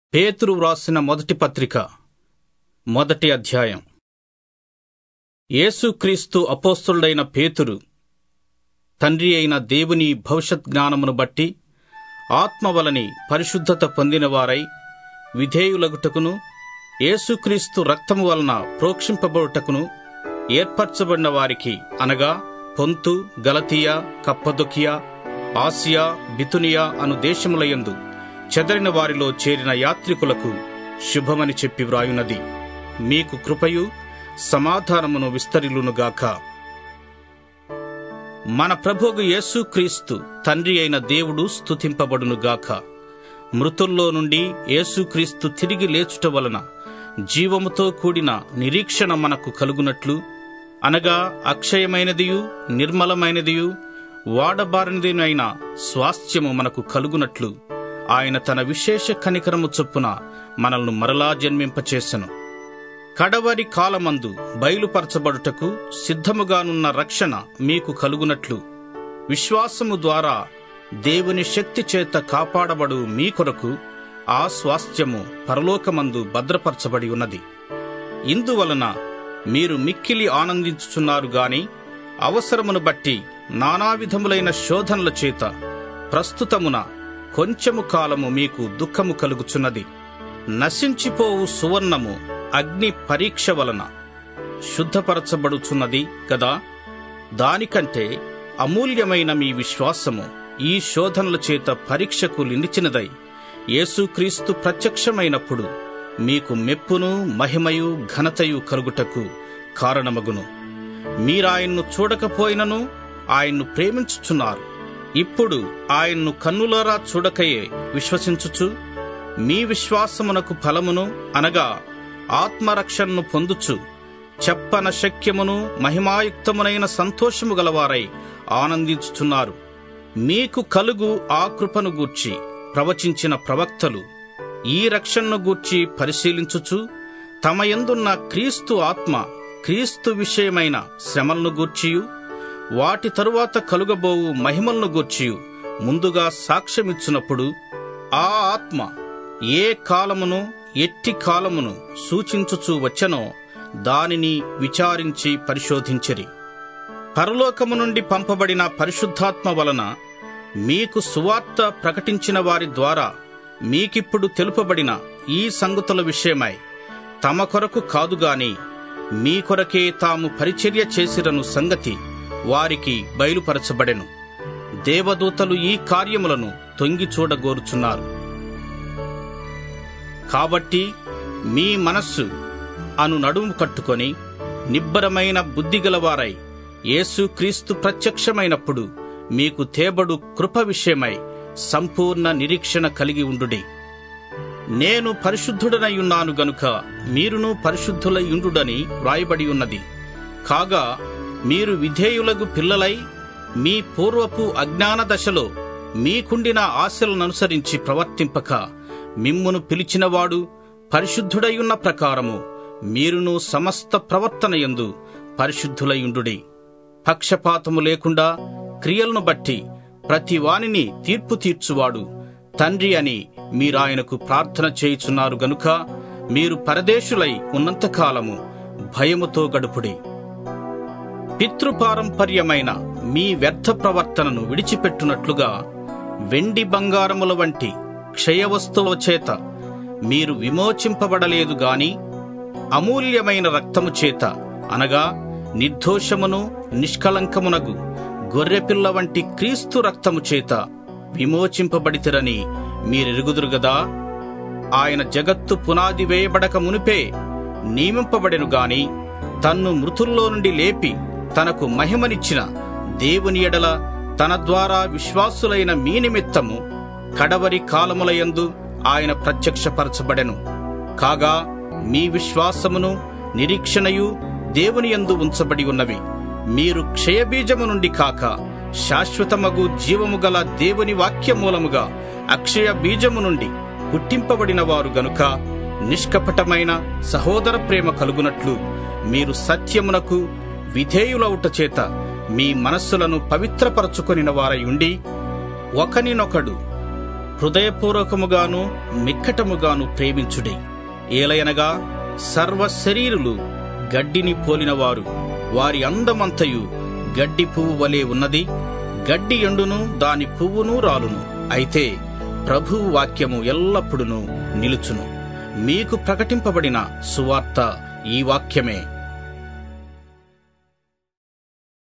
పేతురు వ్రాసిన మొదటి పత్రిక మొదటి అధ్యాయం యేసుక్రీస్తు అపోస్తులుడైన పేతురు తండ్రి అయిన దేవుని భవిష్యత్ జ్ఞానమును బట్టి ఆత్మ వలని పరిశుద్ధత పొందినవారై విధేయులగుటకును యేసుక్రీస్తు రక్తము వలన ప్రోక్షింపబడుటకును ఏర్పరచబడిన వారికి అనగా పొంతు గలతీయ కప్పదొకియా ఆసియా బితునియా అను దేశములయందు చెదరిన వారిలో చేరిన యాత్రికులకు శుభమని చెప్పి వ్రాయున్నది మీకు కృపయు సమాధానమును విస్తరిలునుగాక మన ప్రభువు యేసుక్రీస్తు తండ్రి అయిన దేవుడు స్తుతింపబడునుగాక మృతుల్లో నుండి యేసుక్రీస్తు తిరిగి లేచుట వలన జీవముతో కూడిన నిరీక్షణ మనకు కలుగునట్లు అనగా అక్షయమైనదియు నిర్మలమైనదియు వాడబారినదినైన స్వాస్థ్యము మనకు కలుగునట్లు ఆయన తన విశేష కనికరము చొప్పున మనల్ని మరలా జన్మింపచేసెను కడవరి కాలమందు బయలుపరచబడుటకు సిద్ధముగానున్న రక్షణ మీకు కలుగునట్లు విశ్వాసము ద్వారా దేవుని శక్తి చేత కాపాడబడు మీ కొరకు ఆ స్వాస్థ్యము పరలోకమందు భద్రపరచబడి ఉన్నది ఇందువలన మీరు మిక్కిలి ఆనందించుచున్నారు గాని అవసరమును బట్టి నానా విధములైన శోధనల చేత ప్రస్తుతమున కొంచెము కాలము మీకు దుఃఖము కలుగుచున్నది నశించిపోవు సువర్ణము అగ్ని పరీక్ష వలన శుద్ధపరచబడుచున్నది కదా దానికంటే అమూల్యమైన మీ విశ్వాసము ఈ శోధనల చేత పరీక్షకు నిలిచినదై యేసుక్రీస్తు ప్రత్యక్షమైనప్పుడు మీకు మెప్పును మహిమయు ఘనతయు కలుగుటకు కారణమగును మీరాయన్ను చూడకపోయినను ఆయన్ను ప్రేమించుచున్నారు ఇప్పుడు ఆయన్ను కన్నులారా చూడకయే విశ్వసించుచు మీ విశ్వాసమునకు ఫలమును అనగా ఆత్మరక్షణను పొందుచు చెప్పన శక్యమును మహిమాయుక్తమునైన సంతోషము గలవారై ఆనందించుచున్నారు మీకు కలుగు ఆ కృపను గూర్చి ప్రవచించిన ప్రవక్తలు ఈ రక్షణను గూర్చి పరిశీలించుచు తమ యందున్న క్రీస్తు ఆత్మ క్రీస్తు విషయమైన శ్రమలను గూర్చియు వాటి తరువాత కలుగబోవు మహిమలను గూర్చియు ముందుగా సాక్ష్యమిచ్చినప్పుడు ఆ ఆత్మ ఏ కాలమును ఎట్టి కాలమును సూచించుచూ వచ్చనో దానిని విచారించి పరిశోధించిరి పరలోకము నుండి పంపబడిన పరిశుద్ధాత్మ వలన మీకు సువార్త ప్రకటించిన వారి ద్వారా మీకిప్పుడు తెలుపబడిన ఈ సంగతుల విషయమై తమ కొరకు కాదుగాని మీ కొరకే తాము పరిచర్య చేసిరను సంగతి వారికి బయలుపరచబడెను దేవదూతలు ఈ కార్యములను తొంగి చూడగోరుచున్నారు కాబట్టి మీ మనస్సు అను నడుము కట్టుకొని నిబ్బరమైన బుద్ధిగలవారై యేసుక్రీస్తు ప్రత్యక్షమైనప్పుడు మీకు తేబడు కృప విషయమై సంపూర్ణ నిరీక్షణ కలిగి ఉండుడి నేను పరిశుద్ధుడనయున్నాను గనుక మీరును పరిశుద్ధులయుండుడని వ్రాయబడి ఉన్నది కాగా మీరు విధేయులకు పిల్లలై మీ పూర్వపు అజ్ఞాన దశలో మీకుండిన ఆశలననుసరించి ప్రవర్తింపక మిమ్మును పిలిచినవాడు పరిశుద్ధుడయున్న ప్రకారము మీరును సమస్త ప్రవర్తనయందు పరిశుద్ధులయుండుడి పక్షపాతము లేకుండా క్రియలను బట్టి ప్రతి వానిని తీర్పు తీర్చువాడు తండ్రి అని మీరాయనకు ప్రార్థన చేయుచున్నారు గనుక మీరు పరదేశులై ఉన్నంతకాలము భయముతో గడుపుడి పితృపారంపర్యమైన మీ వ్యర్థ ప్రవర్తనను విడిచిపెట్టునట్లుగా వెండి బంగారముల వంటి క్షయవస్తువుల చేత మీరు విమోచింపబడలేదు గాని అమూల్యమైన రక్తము చేత అనగా నిర్దోషమును నిష్కలంకమునగు గొర్రెపిల్ల వంటి క్రీస్తు రక్తము చేత విమోచింపబడితిరని మీరెరుగుదురు గదా ఆయన జగత్తు పునాది వేయబడక మునిపే నియమింపబడెను గాని తన్ను మృతుల్లో నుండి లేపి తనకు మహిమనిచ్చిన దేవుని ఎడల తన ద్వారా విశ్వాసులైన మీ నిమిత్తము కడవరి కాలములయందు ఆయన ప్రత్యక్షపరచబడెను కాగా మీ విశ్వాసమును నిరీక్షణయు దేవుని యందు ఉంచబడి ఉన్నవి మీరు క్షయబీజము నుండి కాక శాశ్వతమగు జీవము గల దేవుని వాక్య మూలముగా అక్షయ బీజము నుండి పుట్టింపబడిన వారు గనుక నిష్కపటమైన సహోదర ప్రేమ కలుగునట్లు మీరు సత్యమునకు విధేయులవుట చేత మీ మనస్సులను పవిత్రపరచుకొనిన వారై ఉండి ఒకనినొకడు హృదయపూర్వకముగాను మిక్కటముగాను ప్రేమించుడి ఏలయనగా సర్వ శరీరులు గడ్డిని పోలినవారు వారి అందమంతయు గడ్డి పువ్వు వలె ఉన్నది గడ్డి ఎండును దాని పువ్వును రాలును అయితే ప్రభువు వాక్యము ఎల్లప్పుడును నిలుచును మీకు ప్రకటింపబడిన సువార్త ఈ వాక్యమే